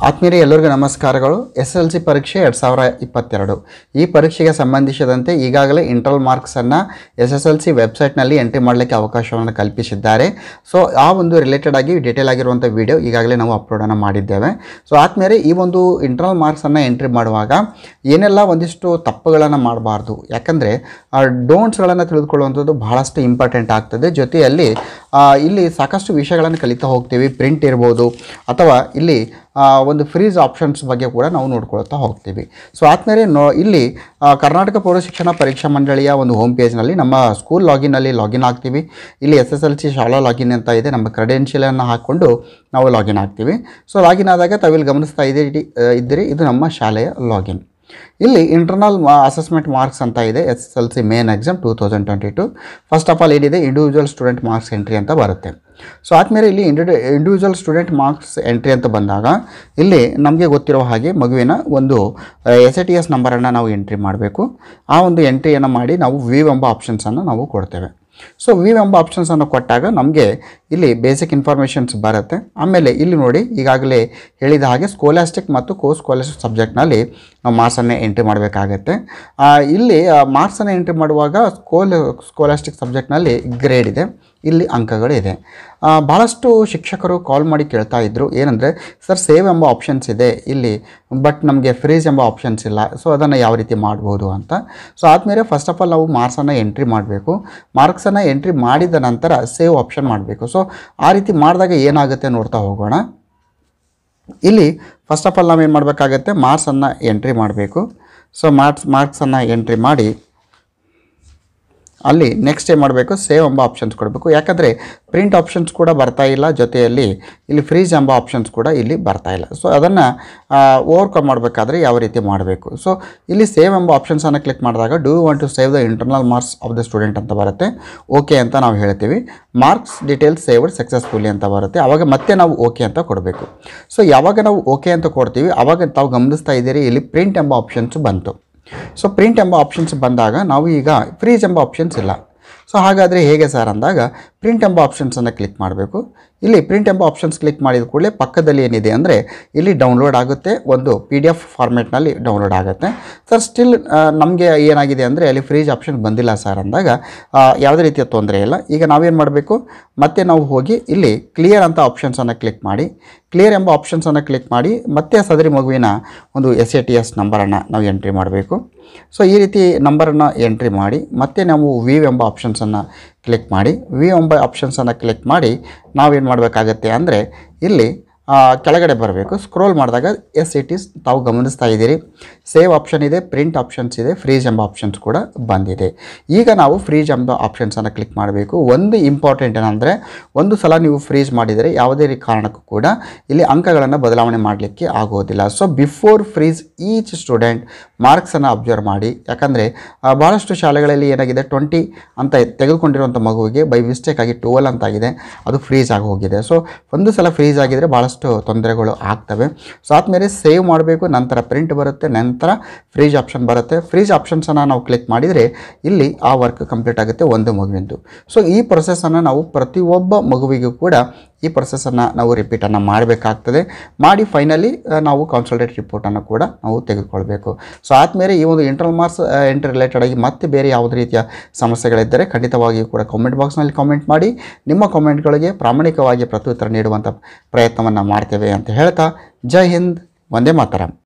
ಆತ್ಮೀಯರೇ ಎಲ್ಲರಿಗೂ ನಮಸ್ಕಾರಗಳು ಎಸ್ ಎಲ್ ಸಿ ಪರೀಕ್ಷೆ ಎರಡು ಸಾವಿರ ಇಪ್ಪತ್ತೆರಡು ಈ ಪರೀಕ್ಷೆಗೆ ಸಂಬಂಧಿಸಿದಂತೆ ಈಗಾಗಲೇ ಇಂಟರ್ನಲ್ ಮಾರ್ಕ್ಸನ್ನು ಎಸ್ ಎಸ್ ಎಲ್ ಸಿ ವೆಬ್ಸೈಟ್ನಲ್ಲಿ ಎಂಟ್ರಿ ಮಾಡಲಿಕ್ಕೆ ಅವಕಾಶವನ್ನು ಕಲ್ಪಿಸಿದ್ದಾರೆ ಸೊ ಆ ಒಂದು ರಿಲೇಟೆಡ್ ಆಗಿ ಡೀಟೇಲ್ ಆಗಿರುವಂಥ ವಿಡಿಯೋ ಈಗಾಗಲೇ ನಾವು ಅಪ್ಲೋಡನ್ನು ಮಾಡಿದ್ದೇವೆ ಸೊ ಆದ್ಮೇಲೆ ಈ ಒಂದು ಇಂಟರ್ನಲ್ ಮಾರ್ಕ್ಸನ್ನು ಎಂಟ್ರಿ ಮಾಡುವಾಗ ಏನೆಲ್ಲ ಒಂದಿಷ್ಟು ತಪ್ಪುಗಳನ್ನು ಮಾಡಬಾರ್ದು ಯಾಕಂದರೆ ಡೋಂಟ್ಸ್ಗಳನ್ನು ತಿಳಿದುಕೊಳ್ಳುವಂಥದ್ದು ಬಹಳಷ್ಟು ಇಂಪಾರ್ಟೆಂಟ್ ಆಗ್ತದೆ ಜೊತೆಯಲ್ಲಿ ಆ, ಇಲ್ಲಿ ಸಾಕಷ್ಟು ವಿಷಯಗಳನ್ನು ಕಲಿತಾ ಹೋಗ್ತೀವಿ ಪ್ರಿಂಟ್ ಇರ್ಬೋದು ಅಥವಾ ಇಲ್ಲಿ ಆ, ಒಂದು ಫ್ರೀಸ್ ಆಪ್ಷನ್ಸ್ ಬಗ್ಗೆ ಕೂಡ ನಾವು ನೋಡ್ಕೊಳ್ತಾ ಹೋಗ್ತೀವಿ ಸೊ ಆದ್ಮೇಲೆ ನೋ ಇಲ್ಲಿ ಆ, ಕರ್ನಾಟಕ ಪೌರ ಶಿಕ್ಷಣ ಪರೀಕ್ಷಾ ಮಂಡಳಿಯ ಒಂದು ಹೋಮ್ ಪೇಜ್ನಲ್ಲಿ ನಮ್ಮ ಸ್ಕೂಲ್ ಲಾಗಿನಲ್ಲಿ ಲಾಗಿನ್ ಆಗ್ತೀವಿ ಇಲ್ಲಿ ಎಸ್ ಎಸ್ ಎಲ್ ಸಿ ಶಾಲಾ ಲಾಗಿನ್ ಅಂತ ಇದೆ ನಮ್ಮ ಕ್ರೆಡೆನ್ಷಿಯಲನ್ನು ಹಾಕ್ಕೊಂಡು ನಾವು ಲಾಗಿನ್ ಆಗ್ತೀವಿ ಸೊ ಲಾಗಿನ್ ಆದಾಗ ತಾವಿಲ್ಲಿ ಗಮನಿಸ್ತಾ ಇದ್ದೀರಿ ಆ, ಇದ್ದೀರಿ ಇದು ನಮ್ಮ ಶಾಲೆಯ ಲಾಗಿನ್ ಇಲ್ಲಿ ಇಂಟರ್ನಲ್ ಅಸೆಸ್ಮೆಂಟ್ ಮಾರ್ಕ್ಸ್ ಅಂತ ಇದೆ S S L C main exam two thousand twenty two first of all ಏನಿದೆ ಇಂಡಿವಿಜುವಲ್ ಸ್ಟೂಡೆಂಟ್ ಮಾರ್ಕ್ಸ್ ಎಂಟ್ರಿ ಅಂತ ಬರುತ್ತೆ ಸೊ ಆದಮೇಲೆ ಇಲ್ಲಿ ಇಂಡಿವಿ ಇಂಡಿವಿಜುವಲ್ ಸ್ಟೂಡೆಂಟ್ ಮಾರ್ಕ್ಸ್ ಎಂಟ್ರಿ ಅಂತ ಬಂದಾಗ ಇಲ್ಲಿ ನಮಗೆ ಗೊತ್ತಿರೋ ಹಾಗೆ ಮಗುವಿನ ಒಂದು ಎಸ್ ಎ ಟಿ ಎಸ್ ನಂಬರನ್ನು ನಾವು ಎಂಟ್ರಿ ಮಾಡಬೇಕು ಆ ಒಂದು ಎಂಟ್ರಿಯನ್ನು ಮಾಡಿ ನಾವು ವಿವ್ ಎಂಬ ಆಪ್ಷನ್ಸನ್ನು ನಾವು ಕೊಡ್ತೇವೆ ಸೊ ವಿವ್ ಎಂಬ ಆಪ್ಷನ್ಸನ್ನು ಕೊಟ್ಟಾಗ ನಮಗೆ ಇಲ್ಲಿ ಬೇಸಿಕ್ ಇನ್ಫಾರ್ಮೇಷನ್ಸ್ ಬರುತ್ತೆ ಆಮೇಲೆ ಇಲ್ಲಿ ನೋಡಿ ಈಗಾಗಲೇ ಹೇಳಿದ ಹಾಗೆ ಸ್ಕೋಲಾಸ್ಟಿಕ್ ಮತ್ತು ಕೋ ಸ್ಕೋಲಾಸ್ಟಿಕ್ ಸಬ್ಜೆಕ್ಟ್ನಲ್ಲಿ ನಾವು ಮಾರ್ಕ್ಸನ್ನು ಎಂಟ್ರಿ ಮಾಡಬೇಕಾಗತ್ತೆ ಆ, ಇಲ್ಲಿ ಮಾರ್ಕ್ಸನ್ನು ಎಂಟ್ರಿ ಮಾಡುವಾಗ ಸ್ಕೋಲ್ ಸ್ಕೋಲಾಸ್ಟಿಕ್ ಸಬ್ಜೆಕ್ಟ್ನಲ್ಲಿ ಗ್ರೇಡ್ ಇದೆ ಇಲ್ಲಿ ಅಂಕಗಳಿದೆ ಆ, ಭಾಳಷ್ಟು ಶಿಕ್ಷಕರು ಕಾಲ್ ಮಾಡಿ ಕೇಳ್ತಾ ಇದ್ದರು ಏನಂದರೆ ಸರ್ ಸೇವ್ ಎಂಬ ಆಪ್ಷನ್ಸ್ ಇದೆ ಇಲ್ಲಿ ಬಟ್ ನಮಗೆ ಫ್ರೀಸ್ ಎಂಬ ಆಪ್ಷನ್ಸ್ ಇಲ್ಲ ಸೊ ಅದನ್ನು ಯಾವ ರೀತಿ ಮಾಡ್ಬೋದು ಅಂತ ಸೊ ಆದಮೇಲೆ ಫಸ್ಟ್ ಆಫ್ ಆಲ್ ನಾವು ಮಾರ್ಕ್ಸನ್ನು ಎಂಟ್ರಿ ಮಾಡಬೇಕು ಮಾರ್ಕ್ಸನ್ನು ಎಂಟ್ರಿ ಮಾಡಿದ ನಂತರ ಸೇವ್ ಆಪ್ಷನ್ ಮಾಡಬೇಕು ಸೊ ಆ ರೀತಿ ಮಾಡಿದಾಗ ಏನಾಗುತ್ತೆ ನೋಡ್ತಾ ಹೋಗೋಣ ಇಲ್ಲಿ ಫಸ್ಟ್ ಆಫ್ ಆಲ್ ನಾವೇನು ಮಾಡಬೇಕಾಗತ್ತೆ ಮಾರ್ಕ್ಸನ್ನು ಎಂಟ್ರಿ ಮಾಡಬೇಕು ಸೊ ಮಾರ್ಕ್ಸ್ ಮಾರ್ಕ್ಸನ್ನು ಎಂಟ್ರಿ ಮಾಡಿ ಅಲ್ಲಿ ನೆಕ್ಸ್ಟ್ ಏನು ಮಾಡಬೇಕು ಸೇವ್ ಎಂಬ ಆಪ್ಷನ್ಸ್ ಕೊಡಬೇಕು ಯಾಕಂದರೆ ಪ್ರಿಂಟ್ ಆಪ್ಷನ್ಸ್ ಕೂಡ ಬರ್ತಾ ಇಲ್ಲ ಜೊತೆಯಲ್ಲಿ ಇಲ್ಲಿ ಫ್ರೀಸ್ ಎಂಬ ಆಪ್ಷನ್ಸ್ ಕೂಡ ಇಲ್ಲಿ ಬರ್ತಾ ಇಲ್ಲ ಸೊ ಅದನ್ನು ಓವರ್ಕಮ್ ಮಾಡಬೇಕಾದ್ರೆ ಯಾವ ರೀತಿ ಮಾಡಬೇಕು ಸೊ ಇಲ್ಲಿ ಸೇವ್ ಎಂಬ ಆಪ್ಷನ್ಸನ್ನು ಕ್ಲಿಕ್ ಮಾಡಿದಾಗ do want to save the internal marks of the student ಅಂತ ಬರುತ್ತೆ ಓಕೆ ಅಂತ ನಾವು ಹೇಳ್ತೀವಿ ಮಾರ್ಕ್ಸ್ ಡೀಟೇಲ್ಸ್ ಸೇವ್ಡ್ ಸಕ್ಸಸ್ಫುಲಿ ಅಂತ ಬರುತ್ತೆ ಆವಾಗ ಮತ್ತೆ ನಾವು ಓಕೆ ಅಂತ ಕೊಡಬೇಕು ಸೊ ಯಾವಾಗ ನಾವು ಓಕೆ ಅಂತ ಕೊಡ್ತೀವಿ ಆವಾಗ ತಾವು ಗಮನಿಸ್ತಾ ಇದ್ದೀರಿ ಇಲ್ಲಿ ಪ್ರಿಂಟ್ ಎಂಬ ಆಪ್ಷನ್ಸ್ ಬಂತು ಸೊ ಪ್ರಿಂಟ್ ಎಂಬ ಆಪ್ಷನ್ಸ್ ಬಂದಾಗ ನಾವು ಈಗ ಫ್ರೀಸ್ ಎಂಬ ಆಪ್ಷನ್ಸ್ ಇಲ್ಲ ಸೊ ಹಾಗಾದರೆ ಹೇಗೆ ಸರ್ ಅಂದಾಗ ಪ್ರಿಂಟ್ ಎಂಬ ಆಪ್ಷನ್ಸನ್ನು ಕ್ಲಿಕ್ ಮಾಡಬೇಕು ಇಲ್ಲಿ ಪ್ರಿಂಟ್ ಎಂಬ ಆಪ್ಷನ್ಸ್ ಕ್ಲಿಕ್ ಮಾಡಿದ ಕೂಡಲೇ ಪಕ್ಕದಲ್ಲಿ ಏನಿದೆ ಅಂದರೆ ಇಲ್ಲಿ ಡೌನ್ಲೋಡ್ ಆಗುತ್ತೆ ಒಂದು ಪಿ ಡಿ ಎಫ್ ಫಾರ್ಮೆಟ್ನಲ್ಲಿ ಡೌನ್ಲೋಡ್ ಆಗುತ್ತೆ ಸರ್ ಸ್ಟಿಲ್ ನಮಗೆ ಏನಾಗಿದೆ ಅಂದರೆ ಅಲ್ಲಿ ಫ್ರೀಜ್ ಆಪ್ಷನ್ ಬಂದಿಲ್ಲ ಸರ್ ಅಂದಾಗ ಆ, ಯಾವುದೇ ರೀತಿಯ ತೊಂದರೆ ಇಲ್ಲ ಈಗ ನಾವೇನು ಮಾಡಬೇಕು ಮತ್ತೆ ನಾವು ಹೋಗಿ ಇಲ್ಲಿ ಕ್ಲಿಯರ್ ಅಂತ ಆಪ್ಷನ್ಸನ್ನು ಕ್ಲಿಕ್ ಮಾಡಿ ಕ್ಲಿಯರ್ ಎಂಬ ಆಪ್ಷನ್ಸನ್ನು ಕ್ಲಿಕ್ ಮಾಡಿ ಮತ್ತೆ ಸದರಿ ಮಗುವಿನ ಒಂದು ಎಸ್ ಎ ಟಿ ಎಸ್ ನಂಬರನ್ನು ನಾವು ಎಂಟ್ರಿ ಮಾಡಬೇಕು ಸೊ ಈ ರೀತಿ ನಂಬರನ್ನು ಎಂಟ್ರಿ ಮಾಡಿ ಮತ್ತೆ ನಾವು ವಿವ್ ಎಂಬ ಆಪ್ಷನ್ಸನ್ನು ಕ್ಲಿಕ್ ಮಾಡಿ ವಿ ಎಂಬ ಆಪ್ಷನ್ಸನ್ನು ಕ್ಲಿಕ್ ಮಾಡಿ ನಾವೇನು ಮಾಡಬೇಕಾಗತ್ತೆ ಅಂದರೆ ಇಲ್ಲಿ ಆ, ಕೆಳಗಡೆ ಬರಬೇಕು ಸ್ಕ್ರೋಲ್ ಮಾಡಿದಾಗ ಎಸ್ ಇಟ್ ಈಸ್ ತಾವು ಗಮನಿಸ್ತಾ ಇದ್ದೀರಿ ಸೇವ್ ಆಪ್ಷನ್ ಇದೆ ಪ್ರಿಂಟ್ ಆಪ್ಷನ್ಸ್ ಇದೆ ಫ್ರೀಜ್ ಎಂಬ ಆಪ್ಷನ್ಸ್ ಕೂಡ ಬಂದಿದೆ ಈಗ ನಾವು ಫ್ರೀಜ್ ಎಂಬ ಆಪ್ಷನ್ಸನ್ನು ಕ್ಲಿಕ್ ಮಾಡಬೇಕು ಒಂದು ಇಂಪಾರ್ಟೆಂಟ್ ಏನಂದರೆ ಒಂದು ಸಲ ನೀವು ಫ್ರೀಜ್ ಮಾಡಿದರೆ ಯಾವುದೇ ರೀ ಕಾರಣಕ್ಕೂ ಕೂಡ ಇಲ್ಲಿ ಅಂಕಗಳನ್ನು ಬದಲಾವಣೆ ಮಾಡಲಿಕ್ಕೆ ಆಗೋದಿಲ್ಲ so before freeze each student ಮಾರ್ಕ್ಸನ್ನು ಅಬ್ಸರ್ವ್ ಮಾಡಿ ಯಾಕಂದರೆ ಭಾಳಷ್ಟು ಶಾಲೆಗಳಲ್ಲಿ ಏನಾಗಿದೆ ಟ್ವೆಂಟಿ ಅಂತ ತೆಗೆದುಕೊಂಡಿರುವಂಥ ಮಗುವಿಗೆ ಬೈ ಮಿಸ್ಟೇಕ್ ಆಗಿ ಟುವೆಲ್ ಅಂತಾಗಿದೆ ಅದು ಫ್ರೀಸ್ ಆಗಿ ಹೋಗಿದೆ ಸೊ ಒಂದು ಸಲ ಫ್ರೀಸ್ ಆಗಿದರೆ ಭಾಳಷ್ಟು ತೊಂದರೆಗಳು ಆಗ್ತವೆ ಸೊ ಆದಮೇಲೆ ಸೇವ್ ಮಾಡಬೇಕು ನಂತರ ಪ್ರಿಂಟ್ ಬರುತ್ತೆ ನಂತರ ಫ್ರೀಜ್ ಆಪ್ಷನ್ ಬರುತ್ತೆ ಫ್ರೀಜ್ ಆಪ್ಷನ್ಸನ್ನು ನಾವು ಕ್ಲಿಕ್ ಮಾಡಿದರೆ ಇಲ್ಲಿ ಆ ವರ್ಕ್ ಕಂಪ್ಲೀಟ್ ಆಗುತ್ತೆ ಒಂದು ಮಗುವಿಂದು ಸೊ ಈ ಪ್ರೊಸೆಸನ್ನು ನಾವು ಪ್ರತಿಯೊಬ್ಬ ಮಗುವಿಗೂ ಕೂಡ ಈ ಪ್ರೊಸೆಸನ್ನು ನಾವು ರಿಪೀಟನ್ನು ಮಾಡಬೇಕಾಗ್ತದೆ ಮಾಡಿ ಫೈನಲಿ ನಾವು ಕನ್ಸಲ್ಟೇಟ್ ರಿಪೋರ್ಟನ್ನು ಕೂಡ ನಾವು ತೆಗೆದುಕೊಳ್ಬೇಕು ಸೊ ಆದಮೇಲೆ ಈ ಒಂದು ಇಂಟರ್ನಲ್ ಮಾರ್ಕ್ಸ್ ಎಂಟ್ರಿ ರಿಲೇಟೆಡ್ ಆಗಿ ಮತ್ತೆ ಬೇರೆ ಯಾವುದೇ ರೀತಿಯ ಸಮಸ್ಯೆಗಳಿದ್ದರೆ ಖಂಡಿತವಾಗಿಯೂ ಕೂಡ ಕಾಮೆಂಟ್ ಬಾಕ್ಸ್ನಲ್ಲಿ ಕಾಮೆಂಟ್ ಮಾಡಿ ನಿಮ್ಮ ಕಾಮೆಂಟ್ಗಳಿಗೆ ಪ್ರಾಮಾಣಿಕವಾಗಿ ಪ್ರತ್ಯುತ್ತರ ನೀಡುವಂಥ ಪ್ರಯತ್ನವನ್ನು ಮಾಡ್ತೇವೆ ಅಂತ ಹೇಳ್ತಾ ಜೈ ಹಿಂದ್ ವಂದೇ ಮಾತರಂ